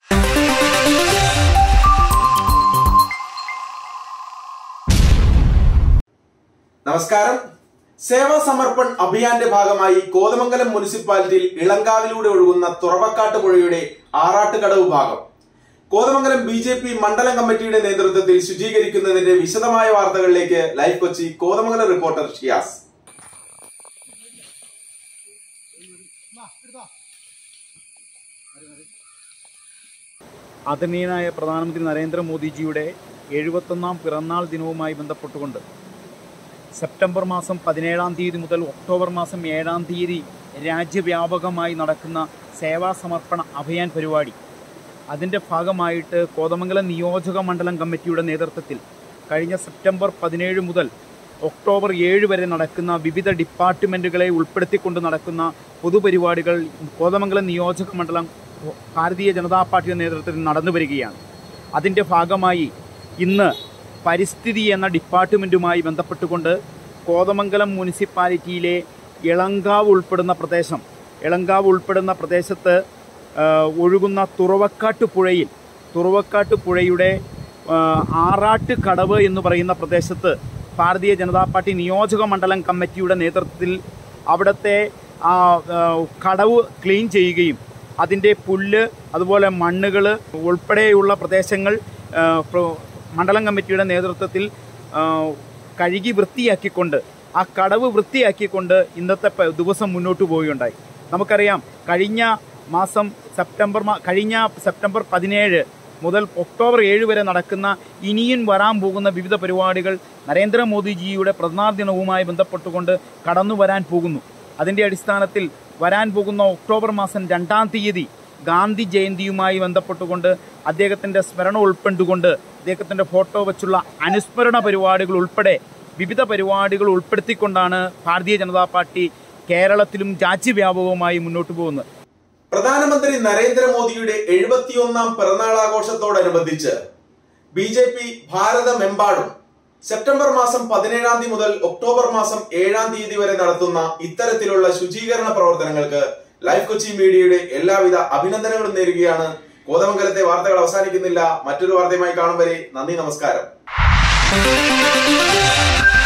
നമസ്കാരം സേവാ സമർപ്പൺ അഭിയാന്റെ ഭാഗമായി കോതമംഗലം മുനിസിപ്പാലിറ്റിയിൽ ഇളങ്കാവിലൂടെ ഒഴുകുന്ന തുറവക്കാട്ട് പുഴയുടെ ആറാട്ടുകടവ് ഭാഗം കോതമംഗലം ബി ജെ പി മണ്ഡലം കമ്മിറ്റിയുടെ നേതൃത്വത്തിൽ ശുചീകരിക്കുന്നതിന്റെ വിശദമായ വാർത്തകളിലേക്ക് ലൈവ് കൊച്ചി കോതമംഗലം റിപ്പോർട്ടർ ഷിയാസ് ആദരണീയനായ പ്രധാനമന്ത്രി നരേന്ദ്രമോദിജിയുടെ എഴുപത്തൊന്നാം പിറന്നാൾ ദിനവുമായി ബന്ധപ്പെട്ടുകൊണ്ട് സെപ്റ്റംബർ മാസം പതിനേഴാം തീയതി മുതൽ ഒക്ടോബർ മാസം ഏഴാം തീയതി രാജ്യവ്യാപകമായി നടക്കുന്ന സേവാ സമർപ്പണ അഭിയാൻ പരിപാടി അതിൻ്റെ ഭാഗമായിട്ട് കോതമംഗലം നിയോജക മണ്ഡലം കമ്മിറ്റിയുടെ നേതൃത്വത്തിൽ കഴിഞ്ഞ സെപ്റ്റംബർ പതിനേഴ് മുതൽ ഒക്ടോബർ ഏഴ് വരെ നടക്കുന്ന വിവിധ ഡിപ്പാർട്ട്മെൻറ്റുകളെ ഉൾപ്പെടുത്തിക്കൊണ്ട് നടക്കുന്ന പൊതുപരിപാടികൾ കോതമംഗലം നിയോജക മണ്ഡലം ഭാരതീയ ജനതാ പാർട്ടിയുടെ നേതൃത്വത്തിൽ നടന്നു വരികയാണ് അതിൻ്റെ ഭാഗമായി ഇന്ന് പരിസ്ഥിതി എന്ന ഡിപ്പാർട്ട്മെൻറ്റുമായി ബന്ധപ്പെട്ടുകൊണ്ട് കോതമംഗലം മുനിസിപ്പാലിറ്റിയിലെ ഇളങ്കാവ് ഉൾപ്പെടുന്ന പ്രദേശം ഇളങ്കാവ് ഉൾപ്പെടുന്ന പ്രദേശത്ത് ആ, ഒഴുകുന്ന തുറവക്കാട്ട് പുഴയിൽ തുറവക്കാട്ട് പുഴയുടെ ആ, ആറാട്ട് കടവ് എന്ന് പറയുന്ന പ്രദേശത്ത് ഭാരതീയ ജനതാ പാർട്ടി നിയോജക മണ്ഡലം കമ്മിറ്റിയുടെ നേതൃത്വത്തിൽ അവിടുത്തെ ആ ആ, കടവ് ക്ലീൻ ചെയ്യുകയും അതിൻ്റെ പുല്ല് അതുപോലെ മണ്ണുകൾ ഉൾപ്പെടെയുള്ള പ്രദേശങ്ങൾ ആ, പ്ര- മണ്ഡലം കമ്മിറ്റിയുടെ നേതൃത്വത്തിൽ ആ, കഴുകി വൃത്തിയാക്കിക്കൊണ്ട് ആ കടവ് വൃത്തിയാക്കിക്കൊണ്ട് ഇന്നത്തെ പ- ദിവസം മുന്നോട്ട് പോവുകയുണ്ടായി നമുക്കറിയാം കഴിഞ്ഞ മാസം സെപ്റ്റംബർ മാ കഴിഞ്ഞ സെപ്റ്റംബർ പതിനേഴ് മുതൽ ഒക്ടോബർ ഏഴ് വരെ നടക്കുന്ന ഇനിയും വരാൻ പോകുന്ന വിവിധ പരിപാടികൾ നരേന്ദ്രമോദിജിയുടെ പ്രധാന ദിനവുമായി ബന്ധപ്പെട്ടുകൊണ്ട് കടന്നു വരാൻ പോകുന്നു അതിൻ്റെ അടിസ്ഥാനത്തിൽ വരാൻ പോകുന്ന ഒക്ടോബർ മാസം രണ്ടാം തീയതി ഗാന്ധി ജയന്തിയുമായി ബന്ധപ്പെട്ടുകൊണ്ട് അദ്ദേഹത്തിൻ്റെ സ്മരണ ഉൾപ്പെട്ടുകൊണ്ട് അദ്ദേഹത്തിൻ്റെ ഫോട്ടോ വെച്ചുള്ള അനുസ്മരണ പരിപാടികൾ ഉൾപ്പെടെ വിവിധ പരിപാടികൾ ഉൾപ്പെടുത്തിക്കൊണ്ടാണ് ഭാരതീയ ജനതാ പാർട്ടി കേരളത്തിലും രാജ്യവ്യാപകവുമായി മുന്നോട്ട് പോകുന്നത് പ്രധാനമന്ത്രി നരേന്ദ്രമോദിയുടെ എഴുപത്തിയൊന്നാം പിറന്നാളാഘോഷത്തോടനുബന്ധിച്ച് ബി ജെ പി ഭാരതമെമ്പാടും സെപ്റ്റംബർ മാസം പതിനേഴാം തീയതി മുതൽ ഒക്ടോബർ മാസം ഏഴാം തീയതി വരെ നടത്തുന്ന ഇത്തരത്തിലുള്ള ശുചീകരണ പ്രവർത്തനങ്ങൾക്ക് ലൈഫ് കൊച്ചി മീഡിയയുടെ എല്ലാവിധ അഭിനന്ദനങ്ങളും നേരുകയാണ് കോതമംഗലത്തെ വാർത്തകൾ അവസാനിക്കുന്നില്ല മറ്റൊരു വാർത്തയുമായി കാണും വരെ നന്ദി നമസ്കാരം